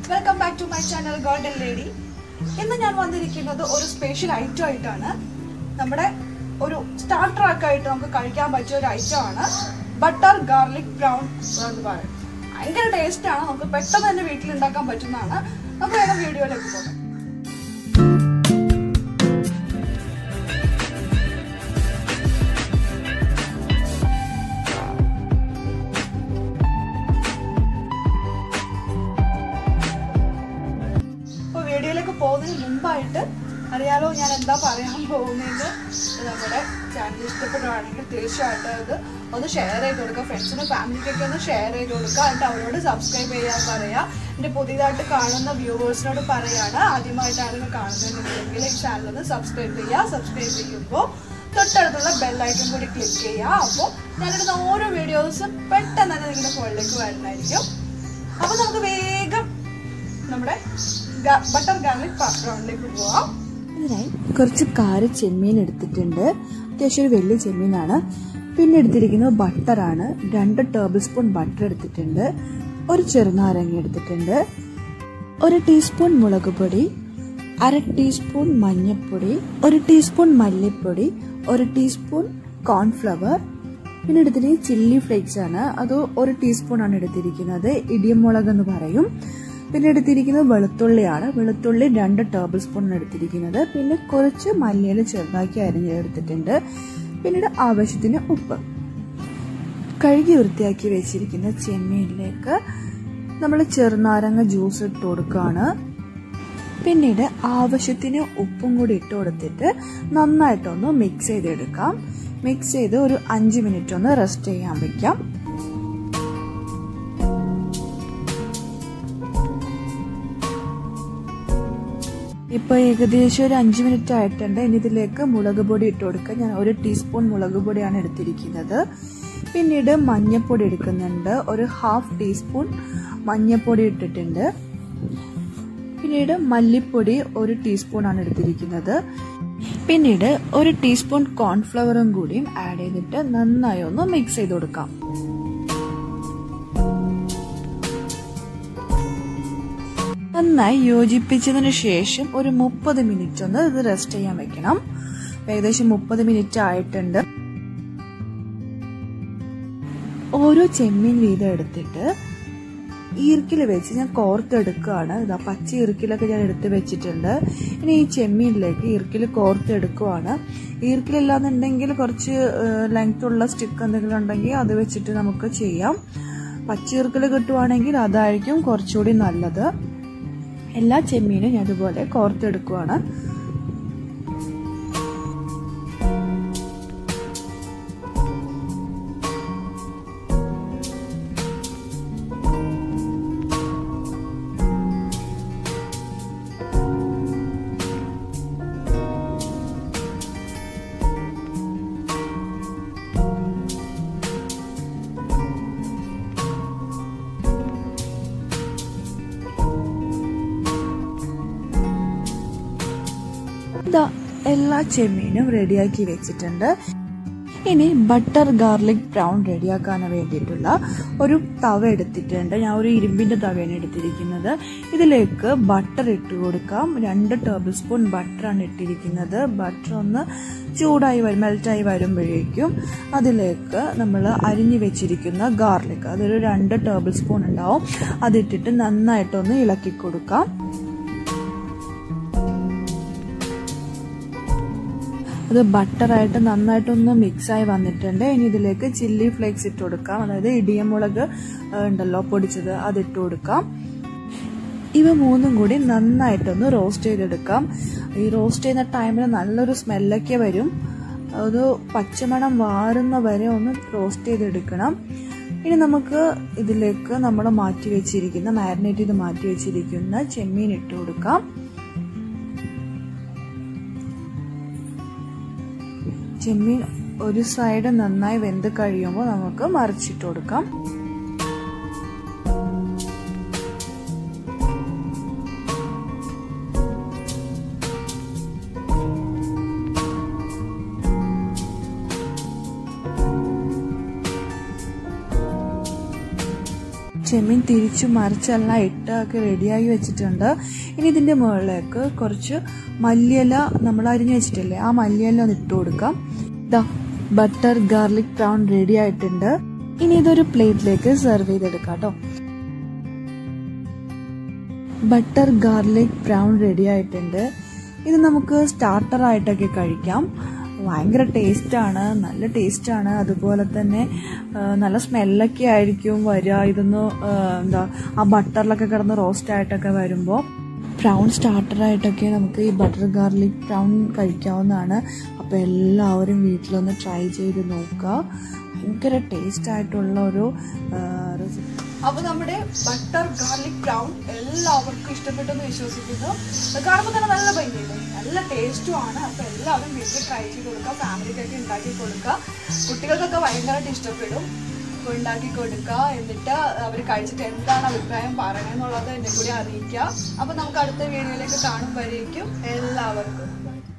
welcome back to my channel golden lady ഇന്ന് ഞാൻ വന്നിരിക്കുന്നത് ഒരു സ്പെഷ്യൽ ഐറ്റം ആയിട്ടാണ് നമ്മുടെ ഒരു സ്റ്റാർട്ടർ ഒക്കെ ആയിട്ട് നമുക്ക് കഴിക്കാൻ പറ്റിയ ഒരു ഐറ്റം ആണ് ബട്ടർ ഗാർലിക് ബ്രൗൺ എന്ന് പറയും ഭയങ്കര ടേസ്റ്റ് ആണ് നമുക്ക് പെട്ടെന്ന് തന്നെ വീട്ടിൽ ഉണ്ടാക്കാൻ പറ്റുന്നതാണ് നമുക്ക് വേഗം വീഡിയോയിലേക്ക് പോകാം അപ്പോൾ വീഡിയോയിലേക്ക് പോകുന്നതിന് മുമ്പായിട്ട് അറിയാലോ ഞാൻ എന്താ പറയാൻ പോകുന്നത് നമ്മുടെ ചാനൽ ഇഷ്ടപ്പെടുകയാണെങ്കിൽ തീർച്ചയായിട്ടും ഇത് ഒന്ന് ഷെയർ ചെയ്ത് കൊടുക്കുക ഫ്രണ്ട്സിനും ഫാമിലിക്കൊക്കെ ഒന്ന് ഷെയർ ചെയ്ത് കൊടുക്കുക എന്നിട്ട് അവരോട് സബ്സ്ക്രൈബ് ചെയ്യാൻ പറയാം എൻ്റെ പുതിയതായിട്ട് കാണുന്ന വ്യൂവേഴ്സിനോട് പറയാണ് ആദ്യമായിട്ടാണ് ഇത് കാണുന്നതെന്നുണ്ടെങ്കിൽ ഈ ചാനൽ ഒന്ന് സബ്സ്ക്രൈബ് ചെയ്യുക സബ്സ്ക്രൈബ് ചെയ്യുമ്പോൾ തൊട്ടടുത്തുള്ള ബെല്ലൈക്കൺ കൂടി ക്ലിക്ക് ചെയ്യുക അപ്പോൾ ഞാനിടുന്ന ഓരോ വീഡിയോസും പെട്ടെന്ന് തന്നെ നിങ്ങളുടെ ഫോണിലേക്ക് വരുന്നതായിരിക്കും അപ്പോൾ നമുക്ക് വേഗം നമ്മുടെ ബട്ടർ ഗാർലിക് പാത്രങ്ങളിലേക്ക് പോവാം ഇതിനായി കുറച്ച് കാര് ചെമ്മീൻ എടുത്തിട്ടുണ്ട് അത്യാവശ്യം ഒരു വലിയ ചെമ്മീനാണ് പിന്നെ എടുത്തിരിക്കുന്നത് ബട്ടറാണ് രണ്ട് ടേബിൾ സ്പൂൺ ബട്ടർ എടുത്തിട്ടുണ്ട് ഒരു ചെറുനാരങ്ങ എടുത്തിട്ടുണ്ട് ഒരു ടീസ്പൂൺ മുളക് പൊടി അര ടീസ്പൂൺ മഞ്ഞൾപ്പൊടി ഒരു ടീസ്പൂൺ മല്ലിപ്പൊടി ഒരു ടീസ്പൂൺ കോൺഫ്ലവർ പിന്നെ എടുത്തിരിക്കുന്നത് ചില്ലി ഫ്ലേക്സ് ആണ് അത് ഒരു ടീസ്പൂൺ ആണ് എടുത്തിരിക്കുന്നത് ഇടിയമുളക് എന്ന് പറയും പിന്നെ എടുത്തിരിക്കുന്നത് വെളുത്തുള്ളിയാണ് വെളുത്തുള്ളി രണ്ട് ടേബിൾ സ്പൂൺ ആണ് എടുത്തിരിക്കുന്നത് പിന്നെ കുറച്ച് മല്ലിയില ചെറുതാക്കി അരിഞ്ഞ് എടുത്തിട്ടുണ്ട് പിന്നീട് ആവശ്യത്തിന് ഉപ്പ് കഴുകി വൃത്തിയാക്കി വെച്ചിരിക്കുന്ന ചെമ്മീനിലേക്ക് നമ്മൾ ചെറുനാരങ്ങ ജ്യൂസ് ഇട്ട് കൊടുക്കുകയാണ് പിന്നീട് ആവശ്യത്തിന് ഉപ്പും കൂടി ഇട്ട് കൊടുത്തിട്ട് നന്നായിട്ടൊന്ന് മിക്സ് ചെയ്തെടുക്കാം മിക്സ് ചെയ്ത് ഒരു അഞ്ച് മിനിറ്റ് ഒന്ന് റെസ്റ്റ് ചെയ്യാൻ വെക്കാം ഇപ്പോൾ ഏകദേശം ഒരു അഞ്ച് മിനിറ്റ് ആയിട്ടുണ്ട് ഇനി ഇതിലേക്ക് മുളക് പൊടി ഇട്ട് കൊടുക്കുക ഞാൻ ഒരു ടീസ്പൂൺ മുളക് പൊടിയാണ് എടുത്തിരിക്കുന്നത് പിന്നീട് മഞ്ഞൾപ്പൊടി എടുക്കുന്നുണ്ട് ഒരു ഹാഫ് ടീസ്പൂൺ മഞ്ഞൾപ്പൊടി ഇട്ടിട്ടുണ്ട് പിന്നീട് മല്ലിപ്പൊടി ഒരു ടീസ്പൂൺ ആണ് എടുത്തിരിക്കുന്നത് പിന്നീട് ഒരു ടീസ്പൂൺ കോൺഫ്ലവറും കൂടിയും ആഡ് ചെയ്തിട്ട് നന്നായി ഒന്ന് മിക്സ് ചെയ്ത് കൊടുക്കാം നന്നായി യോജിപ്പിച്ചതിന് ശേഷം ഒരു മുപ്പത് മിനിറ്റ് ഒന്ന് ഇത് റെസ്റ്റ് ചെയ്യാൻ വെക്കണം ഏകദേശം മുപ്പത് മിനിറ്റ് ആയിട്ടുണ്ട് ഓരോ ചെമ്മീൻ വീതം എടുത്തിട്ട് ഈർക്കിൽ വെച്ച് ഞാൻ കോർത്തെടുക്കുകയാണ് ഇതാ പച്ച ഈർക്കിലൊക്കെ ഞാൻ എടുത്ത് വെച്ചിട്ടുണ്ട് ഇനി ഈ ചെമ്മീനിലേക്ക് ഈർക്കിൽ കോർത്തെടുക്കുവാണ് ഈർക്കിലില്ലാന്നുണ്ടെങ്കിൽ കുറച്ച് ലെങ്ത് ഉള്ള സ്റ്റിക്ക് എന്തെങ്കിലും ഉണ്ടെങ്കിൽ അത് വെച്ചിട്ട് നമുക്ക് ചെയ്യാം പച്ച ഈർക്കിൽ കിട്ടുവാണെങ്കിൽ അതായിരിക്കും കുറച്ചുകൂടി നല്ലത് എല്ലാ ചെമ്മീനും ഞാൻ ഇതുപോലെ കോർത്തെടുക്കുവാണ് ഇതാ എല്ലാ ചെമ്മീനും റെഡിയാക്കി വെച്ചിട്ടുണ്ട് ഇനി ബട്ടർ ഗാർലിക് ബ്രൗൺ റെഡിയാക്കാൻ വേണ്ടിയിട്ടുള്ള ഒരു തവ എടുത്തിട്ടുണ്ട് ഞാൻ ഒരു ഇരുമ്പിന്റെ തവയാണ് എടുത്തിരിക്കുന്നത് ഇതിലേക്ക് ബട്ടർ ഇട്ട് കൊടുക്കാം രണ്ട് ടേബിൾ സ്പൂൺ ബട്ടറാണ് ഇട്ടിരിക്കുന്നത് ബട്ടർ ഒന്ന് ചൂടായി വരും മെൽറ്റായി വരുമ്പോഴേക്കും അതിലേക്ക് നമ്മൾ അരിഞ്ഞു വെച്ചിരിക്കുന്ന ഗാർലിക് അതൊരു രണ്ട് ടേബിൾ സ്പൂൺ ഉണ്ടാവും അതിട്ടിട്ട് നന്നായിട്ടൊന്ന് ഇളക്കി കൊടുക്കാം അത് ബട്ടറായിട്ട് നന്നായിട്ടൊന്ന് മിക്സായി വന്നിട്ടുണ്ട് ഇനി ഇതിലേക്ക് ചില്ലി ഫ്ലേക്സ് ഇട്ട് കൊടുക്കാം അതായത് ഇടിയമുളക് ഉണ്ടല്ലോ പൊടിച്ചത് അത് ഇട്ട് കൊടുക്കാം ഇവ മൂന്നും കൂടി നന്നായിട്ടൊന്ന് റോസ്റ്റ് ചെയ്തെടുക്കാം ഈ റോസ്റ്റ് ചെയ്യുന്ന ടൈമിൽ നല്ലൊരു സ്മെല്ലൊക്കെ വരും അത് പച്ചമണം വാറുന്ന വരെ ഒന്ന് റോസ്റ്റ് ചെയ്തെടുക്കണം ഇനി നമുക്ക് ഇതിലേക്ക് നമ്മൾ മാറ്റി വെച്ചിരിക്കുന്ന മാരിനേറ്റ് ചെയ്ത് മാറ്റി വെച്ചിരിക്കുന്ന ചെമ്മീൻ ഇട്ട് കൊടുക്കാം ചെമ്മീൻ ഒരു സൈഡ് നന്നായി വെന്ത് കഴിയുമ്പോൾ നമുക്ക് മറിച്ചിട്ട് കൊടുക്കാം ചെമ്മീൻ തിരിച്ചു മറിച്ചെല്ലാം ഇട്ടൊക്കെ റെഡിയാക്കി വെച്ചിട്ടുണ്ട് ഇനി ഇതിൻ്റെ മുകളിലേക്ക് കുറച്ച് മല്ലിയില നമ്മൾ അരിഞ്ഞു വെച്ചിട്ടില്ലേ ആ മല്ലിയില ഒന്ന് ഇട്ട് കൊടുക്കാം ഇതാ ബട്ടർ ഗാർലിക് ബ്രൗൺ റെഡി ആയിട്ടുണ്ട് ഇനി ഇതൊരു പ്ലേറ്റിലേക്ക് സെർവ് ചെയ്തെടുക്കാം കേട്ടോ ബട്ടർ ഗാർലിക് ബ്രൗൺ റെഡി ആയിട്ടുണ്ട് ഇത് നമുക്ക് സ്റ്റാർട്ടർ ആയിട്ടൊക്കെ കഴിക്കാം ഭയങ്കര ടേസ്റ്റാണ് നല്ല ടേസ്റ്റാണ് അതുപോലെ തന്നെ ആ, നല്ല സ്മെല്ലൊക്കെ ആയിരിക്കും വരിക ഇതൊന്ന് ആ, എന്താ ആ ബട്ടറിലൊക്കെ കിടന്ന് റോസ്റ്റ് ആയിട്ടൊക്കെ വരുമ്പോൾ ബ്രൗൺ സ്റ്റാർട്ടറായിട്ടൊക്കെ നമുക്ക് ഈ ബട്ടർ ഗാർലിക് ബ്രൗൺ കഴിക്കാവുന്നതാണ് അപ്പോൾ എല്ലാവരും വീട്ടിലൊന്ന് ട്രൈ ചെയ്ത് നോക്കുക ഭയങ്കര ടേസ്റ്റ് ആയിട്ടുള്ള ഒരു റെസിപ്പി അപ്പൊ നമ്മുടെ ബട്ടർ ഗാർലിക് ബ്രൗൺ എല്ലാവർക്കും ഇഷ്ടപ്പെട്ടെന്ന് വിശ്വസിക്കുന്നു അത് കാണുമ്പോൾ തന്നെ നല്ല ഭംഗിയില്ലേ നല്ല ടേസ്റ്റും ആണ് അപ്പൊ എല്ലാവരും വീട്ടിൽ ട്രൈ ചെയ്ത് കൊടുക്കുക ഫാമിലിക്കൊക്കെ ഉണ്ടാക്കി കൊടുക്കുക കുട്ടികൾക്കൊക്കെ ഭയങ്കരമായിട്ട് ഇഷ്ടപ്പെടും അപ്പൊ ഉണ്ടാക്കി കൊടുക്കുക എന്നിട്ട് അവർ കഴിച്ചിട്ട് എന്താണ് അഭിപ്രായം പറയണമെന്നുള്ളത് എന്നെ കൂടി അറിയിക്കുക അപ്പൊ നമുക്ക് അടുത്ത വീഡിയോയിലേക്ക് കാണുമ്പോഴേക്കും എല്ലാവർക്കും